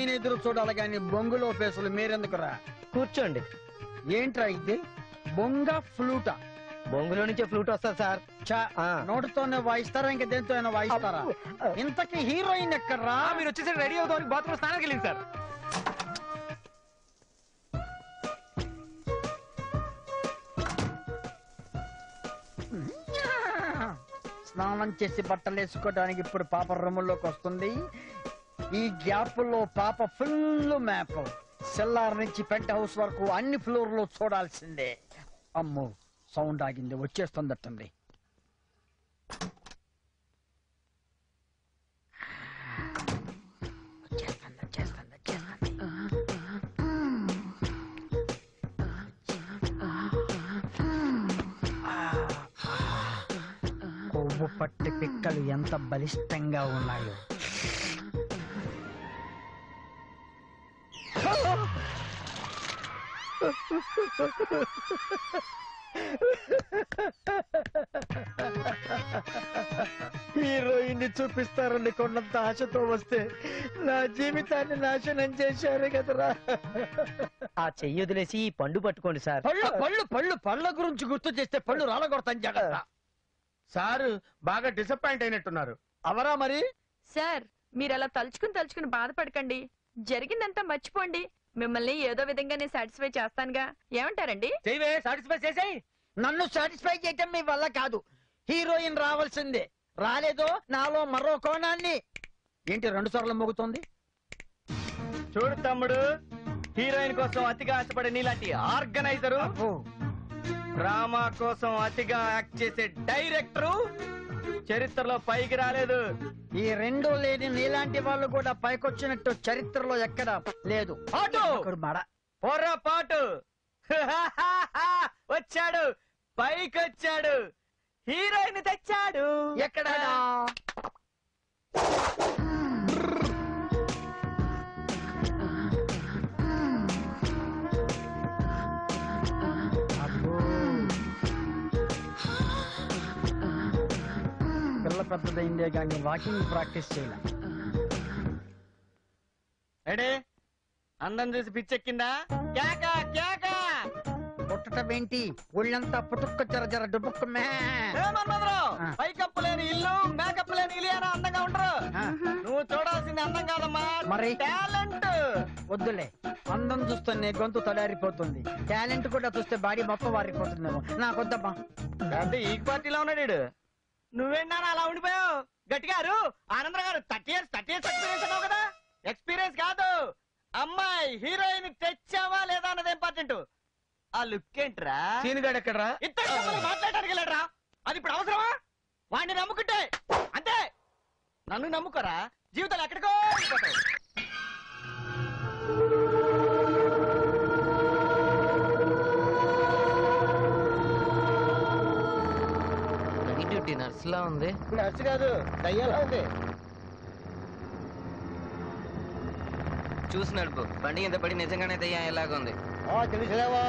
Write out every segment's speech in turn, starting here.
నేను ఎదురు చూడాలి గాని బొంగులో పేసులు మీరెందుకురా కూర్చోండి ఏంట్రా ఇది బొంగ ఫ్లూటా బొంగులో నుంచే ఫ్లూట్ వస్తుంది సార్ చా ఆ. నోటితోనే వాయిస్తారా ఇంకా దేంతో అయినా వాయిస్తారా ఇంతకీ హీరోయిన్ ఎక్కడ్రా మీరు వచ్చేసి రెడీ అవుతామని బాత్రూమ్ స్నానానికి వెళ్ళింది సార్ స్నానం చేసి బట్టలు వేసుకోవడానికి ఇప్పుడు పాప రూముల్లోకి వస్తుంది ఈ గ్యాప్ లో పాప ఫుల్ మ్యాప్ సెల్లార్ నుంచి పెంట్ హౌస్ వరకు అన్ని ఫ్లోర్ లో చూడాల్సిందే అమ్మో సౌండ్ ఆగింది వచ్చేస్తుందట్టండి వచ్చేస్తుంది, వచ్చేస్తుంది, వచ్చేస్తుంది. కొవ్వు పట్టి పిక్కలు ఎంత బలిష్టంగా ఉన్నాయో హీరోయిన్ చూపిస్తారని కొన్నంత ఆశతో వస్తే నా జీవితాన్ని నాశనం చేశారు కదరా ఆ చెయ్యి వదిలేసి ఈ పండు పట్టుకోండి సార్ పళ్ళు పళ్ళు పళ్ళు పళ్ళ గురించి గుర్తు చేస్తే పళ్ళు రాలగొడతాను జాగ్రత్త సారు బాగా డిసప్పాయింట్ అయినట్టున్నారు అవరా మరి సార్ మీరు అలా తలుచుకుని తలుచుకుని బాధపడకండి జరిగిందంతా మర్చిపోండి మిమ్మల్ని ఏదో విధంగా నేను సాటిస్ఫై చేస్తానుగా ఏమంటారండి చెయ్యవే సాటిస్ఫై చేసేయ్ నన్ను సాటిస్ఫై చేయటం మీ వల్ల కాదు హీరోయిన్ రావాల్సిందే రాలేదో నాలో మరో కోణాన్ని ఏంటి రెండు సార్లు మోగుతోంది చూడు తమ్ముడు హీరోయిన్ కోసం అతిగా ఆశపడే నీలాంటి ఆర్గనైజరు అబ్బో, డ్రామా కోసం అతిగా యాక్ట్ చేసే డైరెక్టరు చరిత్రలో పైకి రాలేదు ఈ రెండు లేని నీలాంటి వాళ్ళు కూడా పైకొచ్చినట్టు చరిత్రలో ఎక్కడ లేదు ఆటో ఒకడు మడ పొర్రపాటు వచ్చాడు పైకొచ్చాడు హీరోయిన్ తెచ్చాడు ఎక్కడ అబ్బో. పిల్ల పెద్దదైందే కానీ వాకింగ్ ప్రాక్టీస్ చేయాల ఎడే అందం చూసి పిచ్చెక్కిందా కేక కేక పుట్టటం ఏంటి ఒళ్ళంతా పుట్టుక్క జర జర డుబుక్క మే ఏ మన్మధరావు, ఆ. పైకప్పు లేని ఇల్లు మేకప్ లేని ఇలియానా అందంగా ఉండరు ఆ, నువ్వు చూడాల్సింది అందం కాదమ్మా మరి? టాలెంట్ వద్దులే అందం చూస్తేనే గొంతు తడారిపోతుంది టాలెంట్ కూడా చూస్తే బాడీ మొత్తం వారిపోతుందేమో నాకొద్దమ్మా అంటే ఈ పార్టీలో ఉన్నాడు ఈడు. నువ్వేంటా అలా ఉండిపోయావు గట్టిగారు Anandarao garu thirty years thirty years experience అన్నావు కదా ఎక్స్పీరియన్స్ కాదు అమ్మాయి హీరోయిన్ తెచ్చావా లేదా అన్నది ఇంపార్టెంట్ ఆ లుక్ ఏంట్రా సీనుగాడు ఎక్కడరా ఇద్దరు తమ్ముళ్ళు మాట్లాడడానికి వెళ్ళాడ్రా అది ఇప్పుడు అవసరమా వాడిని నమ్ముకుంటే అంతే నన్ను నమ్ముకోరా జీవితాలు ఎక్కడికో వెళ్ళిపోతాయి. నైట్ డ్యూటీ నర్స్ లా ఉంది నర్సు కాదు దయ్యాలా ఉంది చూసి నడుపు బండి కింద పడి నిజంగానే దయ్యం ఎలాగ ఉంది ఆ తెలుసులేవా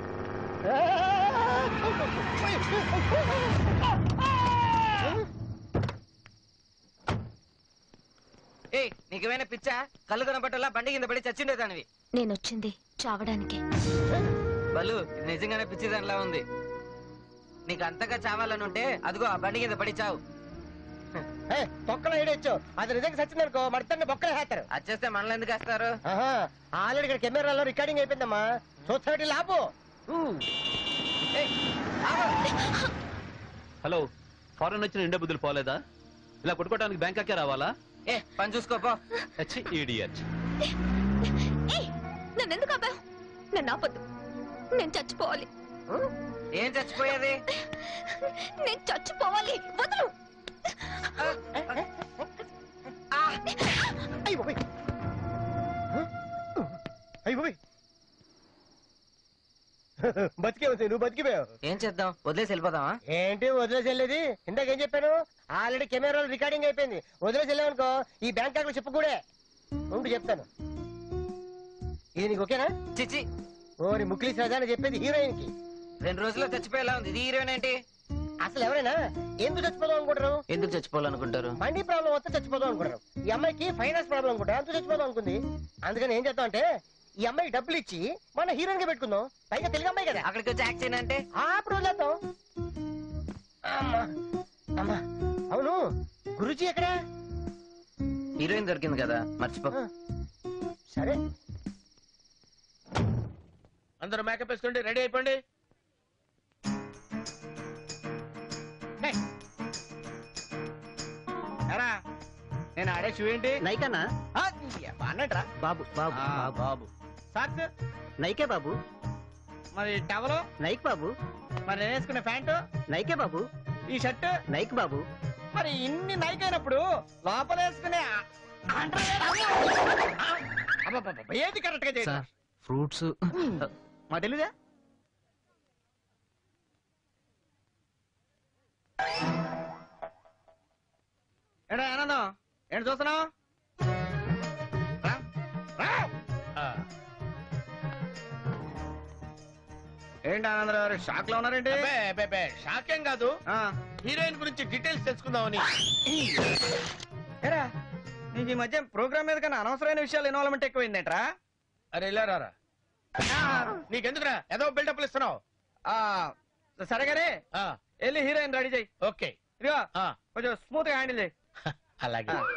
ఏ నీకేమైనా పిచ్చా కళ్ళు కనపట్టలా బండి కింద పడి చచ్చిండేదానివి నేనొచ్చింది చావడానికి బలు ఇది నిజంగానే పిచ్చిదానిలా ఉంది నీకు అంతగా చావాలని ఉంటే అదిగో ఆ బండి కింద పడి చావు తొక్కలో ఏడొచ్చు అది నిజంగా సచ్చిందనుకో మడతాన్ని బొక్కలు వేస్తారు అది చేస్తే మనల్ని ఎందుకు వేస్తారు ఆల్రెడీ ఇక్కడ కెమెరాలో రికార్డింగ్ అయిపోయిందమ్మా చూస్తాడు లాభు ఏయ్, ఆగు. హలో ఫారెన్ వచ్చిన ఇండియా బుద్ధులు పోలేదా ఇలా కొట్టుకోవడానికి బ్యాంకాకే రావాలా ఏ పని చూసుకోపో హెచ్ ఈడియట్ ఏయ్, నన్నెందుకు ఆపావు నన్ను ఆపొద్దు నేను చచ్చిపోవాలి ఏం చచ్చిపోయేది నేను చచ్చిపోవాలి వదులు అయ్యి బాబోయ్ అయ్యి బాబోయ్ బతికే ఉంది నువ్వు బతికిపోయావు ఏం చేద్దాం వదిలేసి వెళ్ళిపోదామా ఏంటి వదిలేసి వెళ్ళేది ఇందాక ఏం చెప్పాను ఆల్రెడీ కెమెరాలో రికార్డింగ్ అయిపోయింది వదిలేసి వెళ్ళామనుకో ఈ బ్యాంక్ అకౌంట్ చెప్పు కూడా ఉండి చెప్తాను ఇది నీకు ఓకేనా చిచి ఓరి ముక్లీస్ రాజా అని చెప్పేది హీరోయిన్ కి రెండు రోజుల్లో చచ్చిపోయేలా ఉంది ఇది హీరోయిన్ ఏంటి అసలు ఎవరైనా ఎందుకు చచ్చిపోదాం అనుకుంటారు ఎందుకు చచ్చిపోవాలనుకుంటారు మనీ ప్రాబ్లం వస్తే చచ్చిపోదాం అనుకుంటారు ఈ అమ్మాయికి ఫైనాన్స్ ప్రాబ్లం అనుకుంటారు అందుకు చచ్చిపోదాం అనుకుంది అందుకని ఏం చేద్దాం అంటే ఈ అమ్మాయి డబ్బులు ఇచ్చి మన హీరోయిన్ గా పెట్టుకుందాం పైగా తెలుగు అమ్మాయి కదా అక్కడికి వచ్చి యాక్ట్ చేయనంటే ఆ, అప్పుడు వదిలేద్దాం అమ్మా అమ్మా అవును గురుజీ ఎక్కడ హీరోయిన్ దొరికింది కదా మర్చిపో సరే అందరూ మేకప్ వేసుకోండి రెడీ అయిపోండి ఎరా నేను ఆడే షూ ఏంటి నైకన్నా అన్నట్రా బాబు బాబు బాబు సాక్స్ నైకే బాబు మరి టవలు నైక్ బాబు మరి నేను వేసుకునే ప్యాంటు నైకే బాబు ఈ షర్ట్ నైక్ బాబు మరి ఇన్ని నైక్ అయినప్పుడు లోపల వేసుకునే ఆ- అండర్వేర్ అన్నీ ఆ, అబ్బబ్బబ్బ, ఏది కరెక్ట్ గా చేయాలి సార్ ఫ్రూట్స్ మా తెలీదా ఏడా ఆనందం ఏంటి చూస్తున్నావు రా, రా. ఆ. ఏంటి ఆనందరావు గారు షాక్ లో ఉన్నారేంటి షాక్ ఏం కాదు ఆ. హీరోయిన్ గురించి డీటెయిల్స్ తెలుసుకుందామని ఏరా నీకు ఈ మధ్య ప్రోగ్రామ్ మీద కన్నా అనవసరమైన విషయాలు ఇన్వాల్వ్మెంట్ ఎక్కువైందేంట్రా అరే ఇలా రారా నీకెందుకురా ఏదో బిల్డప్ ఇస్తున్నావు ఆ, సరే కానీ ఆ, వెళ్ళి హీరోయిన్ రెడీ చేయి ఓకే ఇదిగో ఆ, కొంచెం స్మూత్ గా హ్యాండిల్ చేయి అలాగే ఆ.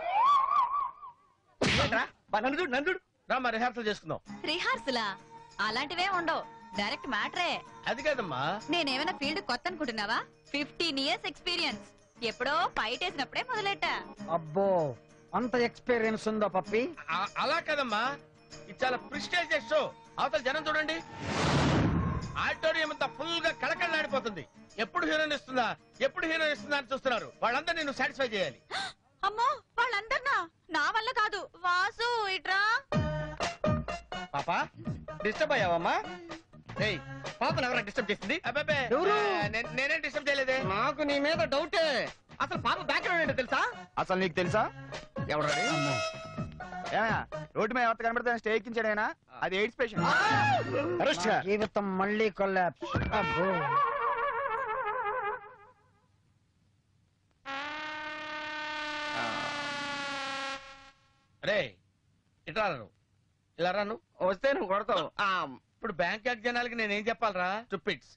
ఏంట్రా? బా, నన్ను చూడు నన్ను చూడు రామా రిహార్సల్ చేసుకుందాం రిహార్సలా అలాంటివే ఉండవు డైరెక్ట్ మ్యాటరే అది కాదమ్మా నేనేమైనా ఫీల్డ్ కొత్త అనుకుంటున్నావా ఫిఫ్టీన్ ఇయర్స్ ఎక్స్పీరియన్స్ ఎప్పుడో ఫైట్ వేసినప్పుడే మొదలెట్టా అబ్బో అంత ఎక్స్పీరియన్స్ ఉందా పప్పి ఆ- అలా కాదమ్మా ఇది చాలా ప్రిస్టేజ్ షో అవతల జనం చూడండి ఆడిటోరియం అంతా ఫుల్ గా కళకళలాడిపోతుంది ఎప్పుడు హీరోయిన్ ఇస్తుందా ఎప్పుడు హీరోయిన్ ఇస్తుందా అని చూస్తున్నారు వాళ్ళందరినీ నువ్వు సాటిస్ఫై చేయాలి అమ్మో వాళ్ళందరినా నా వల్ల కాదు వాసు ఇట్రా పాపా డిస్టర్బ్ అయ్యావమ్మా ఏయ్ పాపను ఎవరైనా డిస్టర్బ్ చేసింది అబ్బాబే ఎవరు? ఆ, నే- నేనేం డిస్టర్బ్ చేయలేదే నాకు నీ మీద డౌటే అసలు పాప బ్యాక్గ్రౌండ్ ఏంటో తెలుసా అసలు నీకు తెలుసా ఎవరాడు ఏమయ్యా రోడ్డు మీద ఎవరి కనబడితే స్టే ఎక్కించాడైనా అది ఎయిడ్స్ పేషెంట్ అరెస్ట్ నా జీవితం మళ్ళీ కొల్లాప్స్ అబ్బో రే ఇట్లా రాను ఇలా రాను వస్తే నువ్వు కొడతావు ఆ, ఇప్పుడు బ్యాంకాక్ జనాలకి నేనేం చెప్పాలరా చుప్పిట్స్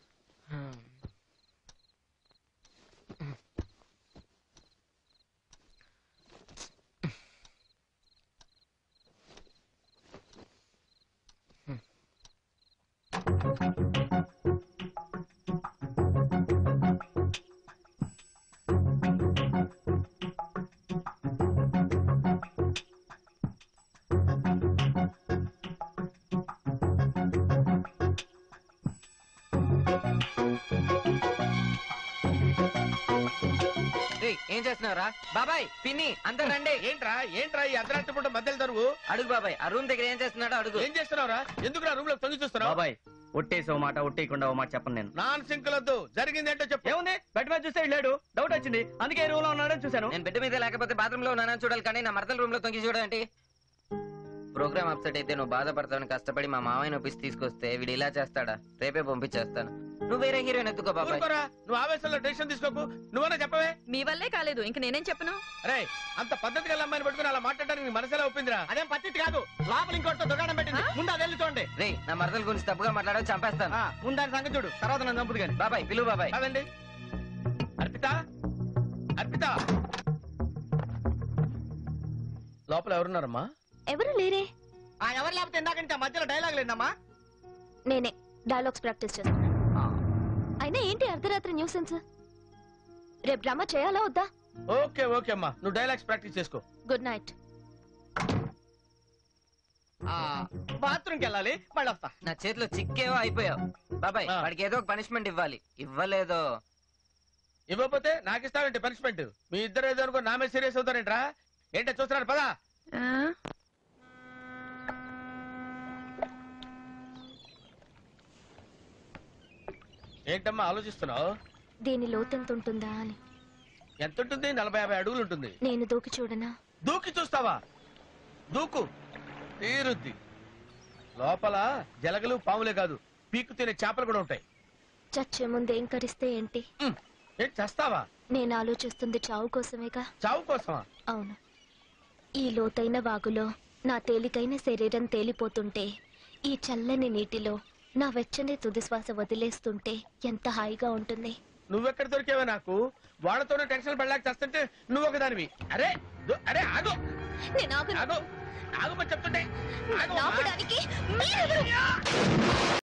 ఏయ్, ఏం చేస్తున్నావురా బాబాయ్ పిన్ని అందరు రండి ఏంట్రా ఏంట్రా ఈ అర్ధరాత్రి పూట మధ్యలో దరువు అడుగు బాబాయ్ ఆ రూమ్ దగ్గర ఏం చేస్తున్నాడో అడుగు ఏం చేస్తున్నావురా ఎందుకు రూమ్ లో తొంగి చూస్తున్నావు బాబాయ్ ఒట్టేసి ఓ మాట ఒట్టేయకుండా ఓ మాట చెప్పను నేను నాన్ సింకులొద్దు జరిగిందేంటో చెప్పు ఏముంది బెడ్ మీద చూస్తే లేడు డౌట్ వచ్చింది అందుకే రూమ్ లో ఉన్నాడని చూశాను నేను బెడ్ మీద లేకపోతే బాత్రూమ్ లో ఉన్నానని చూడాలి కానీ నా మరదల రూమ్ లో తొంగి చూడండి ప్రోగ్రామ్ అప్సెట్ అయితే నువ్వు బాధపడతావని కష్టపడి మా మామయ్య ఒప్పిసి తీసుకొస్తే వీడు ఇలా చేస్తాడా రేపే పంపించేస్తాను నువ్వు వేరే హీరోయిన్ ఎత్తుకో బాబాయ్ ఊరుకోరా నువ్వు ఆవేశంలో డెసిషన్ తీసుకోకు నువ్వన్నా చెప్పవే మీ వల్లే కాలేదు ఇంక నేనేం చెప్పను అరే అంత పద్ధతి గల అమ్మాయిని పట్టుకుని అలా మాట్లాడడానికి నీ మనసులో ఒప్పిందిరా అదేం పద్ధతి కాదు లోపల ఇంకోటితో దుకాణం పెట్టింది ముందు అది వెళ్ళి చూడండి రే నా మరదల గురించి తప్పుగా మాట్లాడో చంపేస్తాను ఆ, ముందు దాని సంగతి చూడు తర్వాత నన్ను చంపుదు కానీ బాబాయ్ పిలువు బాబాయ్ కాదండి అర్పిత అర్పిత లోపల ఎవరున్నారమ్మా ఎవరు లేరే ఆ ఎవరు లేకపోతే ఇందాక నుంచి ఆ మధ్యలో డైలాగ్ లేదమ్మా నేనే డైలాగ్స్ ప్రాక్టీస్ చేస్తున్నాను అయినా ఏంటి అర్ధరాత్రి న్యూసెన్స్ రేపు డ్రామా చేయాలా వద్దా ఓకే ఓకే అమ్మా నువ్వు డైలాగ్స్ ప్రాక్టీస్ చేసుకో గుడ్ నైట్ బాత్రూమ్కి వెళ్ళాలి మళ్ళీ వస్తా నా చేతిలో చిక్కేవో అయిపోయావు బాబాయ్ ఆ. వాడికి ఏదో ఒక పనిష్మెంట్ ఇవ్వాలి ఇవ్వలేదో ఇవ్వకపోతే నాకు ఇస్తానంటే పనిష్మెంట్ మీ ఇద్దరు ఏదో అనుకో నా మీద సీరియస్ అవుతారేంట్రా ఏంటో చూస్తున్నారు పదా ఆ? ఏంటమ్మా ఆలోచిస్తున్నావు దీని లోతెంత ఉంటుందా అని ఎంత ఉంటుంది నలభై యాభై అడుగులు ఉంటుంది నేను దూకి చూడనా దూకి చూస్తావా దూకు తీరుద్ది లోపల జలగలు పాములే కాదు పీకు తినే చేపలు కూడా ఉంటాయి చచ్చే ముందు ఏం కరిస్తే ఏంటి ఏంటి చేస్తావా నేను ఆలోచిస్తుంది చావు కోసమేగా చావు కోసమా అవును ఈ లోతైన వాగులో నా తేలికైన శరీరం తేలిపోతుంటే ఈ చల్లని నీటిలో నా వెచ్చని తుదిశ్వాస వదిలేస్తుంటే ఎంత హాయిగా ఉంటుంది నువ్వెక్కడ దొరికేవా నాకు వాళ్ళతోనే టెన్షన్ పడలేక చేస్తుంటే నువ్వు ఒకదానివి అరే దు- అరే ఆగు నేను ఆగను. ఆగు ఆగు మరి చెప్తుంటే ఆగు. ఆపడానికి మీరెవరు?